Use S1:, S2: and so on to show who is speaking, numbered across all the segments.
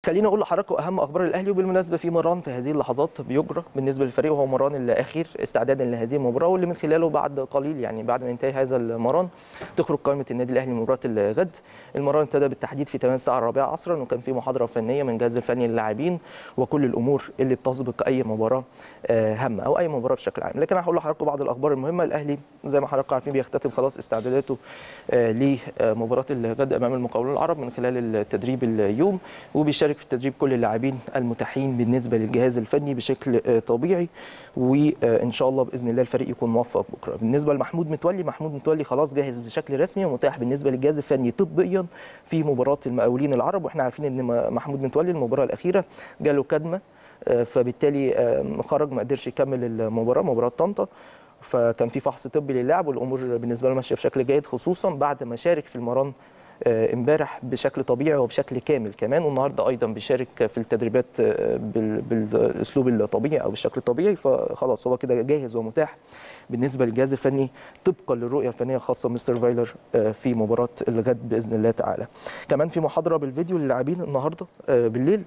S1: خليني اقول لحضراتكم اهم اخبار الاهلي وبالمناسبه في مران في هذه اللحظات بيجرى بالنسبه للفريق وهو مران الاخير استعدادا لهذه المباراه واللي من خلاله بعد قليل يعني بعد ما ينتهي هذا المران تخرج قائمه النادي الاهلي لمباراه الغد المران ابتدى بالتحديد في 8 الساعه الرابعه عصرا وكان في محاضره فنيه من جهاز الفني للاعبين وكل الامور اللي بتسبق اي مباراه هامه او اي مباراه بشكل عام لكن انا هقول لحضراتكم بعض الاخبار المهمه الاهلي زي ما حضراتكم عارفين بيختتم خلاص استعداداته لمباراه الغد امام المقاولون العرب من خلال التدريب اليوم وبيشارك في التدريب كل اللاعبين المتاحين بالنسبه للجهاز الفني بشكل طبيعي وان شاء الله باذن الله الفريق يكون موفق بكره بالنسبه لمحمود متولي محمود متولي خلاص جاهز بشكل رسمي ومتاح بالنسبه للجهاز الفني طبيا في مباراه المقاولين العرب واحنا عارفين ان محمود متولي المباراه الاخيره جاله كدمه فبالتالي خرج ما قدرش يكمل المباراه مباراه طنطا فكان في فحص طبي للاعب والامور بالنسبه له ماشيه بشكل جيد خصوصا بعد ما شارك في المران امبارح بشكل طبيعي وبشكل كامل كمان والنهارده ايضا بيشارك في التدريبات بالاسلوب الطبيعي او بالشكل الطبيعي فخلاص هو كده جاهز ومتاح بالنسبه للجهاز الفني طبقا للرؤيه الفنيه الخاصه مستر فايلر في مباراه الغد باذن الله تعالى. كمان في محاضره بالفيديو للاعبين النهارده بالليل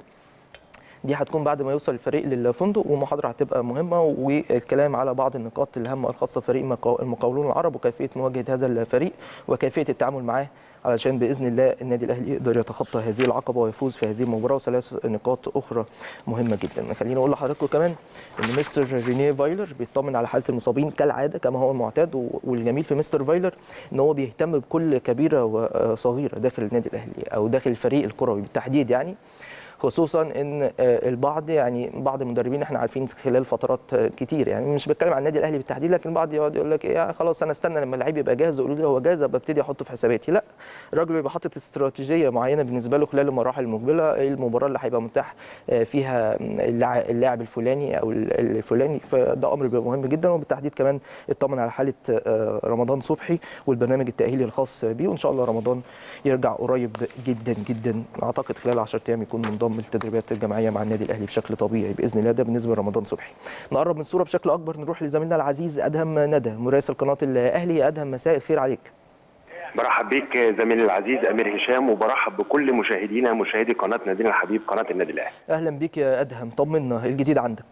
S1: دي هتكون بعد ما يوصل الفريق للفندق ومحاضره هتبقى مهمه والكلام على بعض النقاط الهامه الخاصه بفريق المقاولون العرب وكيفيه مواجهه هذا الفريق وكيفيه التعامل معاه علشان باذن الله النادي الاهلي يقدر يتخطى هذه العقبه ويفوز في هذه المباراه وثلاث نقاط اخرى مهمه جدا خليني اقول لحضراتكم كمان ان مستر رينيه فايلر بيطمن على حاله المصابين كالعاده كما هو المعتاد والجميل في مستر فايلر ان هو بيهتم بكل كبيره وصغيره داخل النادي الاهلي او داخل الفريق الكروي بالتحديد يعني خصوصا ان البعض يعني بعض المدربين احنا عارفين خلال فترات كتير يعني مش بتكلم عن النادي الاهلي بالتحديد لكن البعض يقعد يقول لك ايه خلاص انا استنى لما اللعيب يبقى جاهز ويقولوا لي هو جاهز ببتدي احطه في حساباتي لا الراجل بيبقى حاطط استراتيجيه معينه بالنسبه له خلال المراحل المقبله ايه المباراه اللي هيبقى متاح فيها اللاعب الفلاني او الفلاني فده امر بيبقى مهم جدا وبالتحديد كمان اطمن على حاله رمضان صبحي والبرنامج التاهيلي الخاص بيه وان شاء الله رمضان يرجع قريب جدا جدا اعتقد خلال 10 ايام يكون منضم التدريبات الجماعيه مع النادي الاهلي بشكل طبيعي باذن الله ده بالنسبه لرمضان صبحي نقرب من الصوره بشكل اكبر نروح لزميلنا العزيز ادهم ندى مراسل قناه الاهلي يا ادهم مساء الخير عليك
S2: برحب بيك زميلي العزيز امير هشام وبرحب بكل مشاهدينا مشاهدي قناه نادينا الحبيب قناه النادي الاهلي
S1: اهلا بيك يا ادهم طمنا الجديد عندك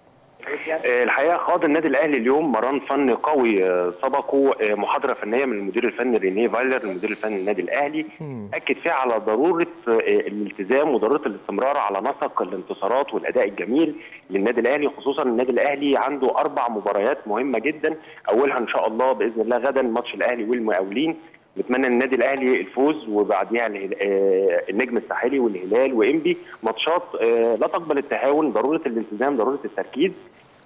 S2: الحقيقه خاض النادي الاهلي اليوم مران فني قوي سبقه محاضره فنيه من المدير الفني رينيه فايلر المدير الفني للنادي الاهلي اكد فيها على ضروره الالتزام وضروره الاستمرار على نسق الانتصارات والاداء الجميل للنادي الاهلي خصوصا النادي الاهلي عنده اربع مباريات مهمه جدا اولها ان شاء الله باذن الله غدا ماتش الاهلي والمقاولين نتمنى النادي الاهلي الفوز وبعديها النجم الساحلي والهلال وانبي ماتشات لا تقبل التهاون ضروره الالتزام ضروره التركيز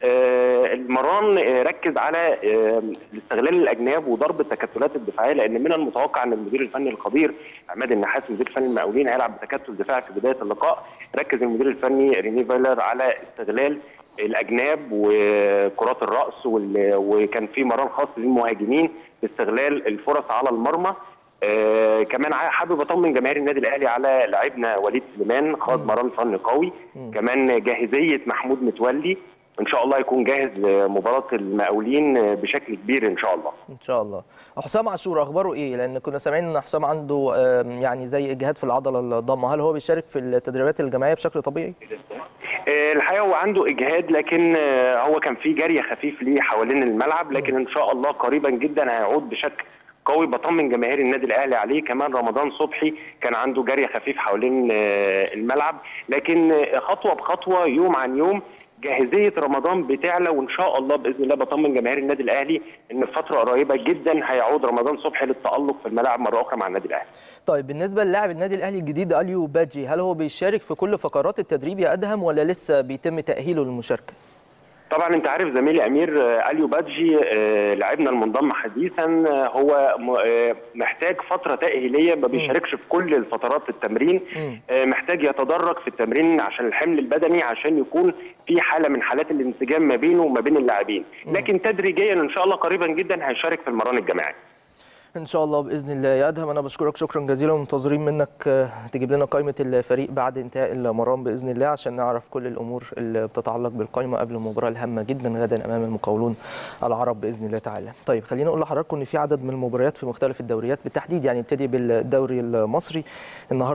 S2: المران ركز على استغلال الاجناب وضرب التكتلات الدفاعيه لان من المتوقع ان المدير الفني الخبير عماد النحاس مدير الفني المقاولين هيلعب بتكتل دفاعي في بدايه اللقاء ركز المدير الفني ريني فايلر على استغلال الاجناب وكرات الراس وكان في مران خاص للمهاجمين باستغلال الفرص على المرمى آه كمان حابب اطمن جماهير النادي الاهلي على لاعبنا وليد سليمان خاض مران فني قوي م. كمان جاهزيه محمود متولي ان شاء الله يكون جاهز لمباراه المقاولين بشكل كبير ان شاء الله
S1: ان شاء الله حسام عاشور اخباره ايه لان كنا سامعين ان حسام عنده يعني زي اجهاد في العضله الضامه هل هو بيشارك في التدريبات الجماعيه بشكل طبيعي
S2: الحقيقه هو عنده اجهاد لكن هو كان في جري خفيف ليه حوالين الملعب لكن ان شاء الله قريبا جدا هيعود بشكل قوي بطمن جماهير النادي الاهلي عليه كمان رمضان صبحي كان عنده جري خفيف حوالين الملعب لكن خطوه بخطوه يوم عن يوم جاهزيه رمضان بتعلى وان شاء الله باذن الله بطمن جماهير النادي الاهلي ان في فتره قريبه جدا هيعود رمضان صبحي للتالق في الملاعب مره اخرى مع النادي الاهلي.
S1: طيب بالنسبه للاعب النادي الاهلي الجديد اليو باجي هل هو بيشارك في كل فقرات التدريب يا ادهم ولا لسه بيتم تاهيله للمشاركه؟
S2: طبعا انت عارف زميلي امير اليو بادجي لاعبنا المنضم حديثا هو محتاج فتره تاهيليه ما بيشاركش في كل الفترات التمرين محتاج يتدرج في التمرين عشان الحمل البدني عشان يكون في حاله من حالات الانسجام ما بينه وما بين اللاعبين لكن تدريجيا ان شاء الله قريبا جدا هيشارك في المران الجماعي
S1: ان شاء الله باذن الله يا ادهم انا بشكرك شكرا جزيلا ومنتظرين منك تجيب لنا قائمه الفريق بعد انتهاء المران باذن الله عشان نعرف كل الامور اللي بتتعلق بالقائمه قبل المباراه الهامه جدا غدا امام المقاولون العرب باذن الله تعالى. طيب خلينا اقول لحضراتكم ان في عدد من المباريات في مختلف الدوريات بالتحديد يعني ابتدي بالدوري المصري النهارده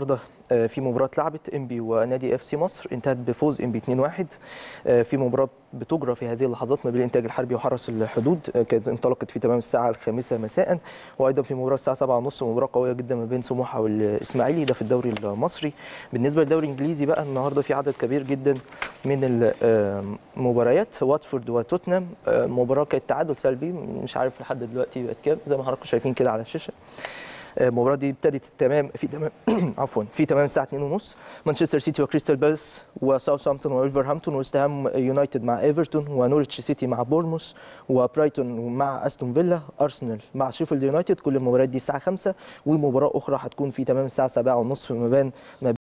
S1: في مباراه لعبت انبي ونادي اف سي مصر انتهت بفوز انبي 2-1 في مباراه بتجرى في هذه اللحظات ما بين الانتاج الحربي وحرس الحدود كانت انطلقت في تمام الساعه الخامسه مساء وايضا في مباراه الساعه 7:30 مباراه قويه جدا ما بين سموحه والاسماعيلي ده في الدوري المصري بالنسبه للدوري الانجليزي بقى النهارده في عدد كبير جدا من المباريات واتفورد وتوتنهام مباراه كانت تعادل سلبي مش عارف لحد دلوقتي بقت كام زي ما حضراتكم شايفين كده على الشاشه المباراه دي ابتدت تمام في تمام عفوا في تمام الساعه 2:30 مانشستر سيتي وكريستال بالاس وساوثهامبتون وولفرهامبتون ويست هام يونايتد مع ايفرتون ونورتش سيتي مع بورموس وبرايتون مع استون فيلا ارسنال مع شيفيلد يونايتد كل المباريات دي الساعه 5 ومباراه اخرى هتكون في تمام الساعه 7:30 ما بين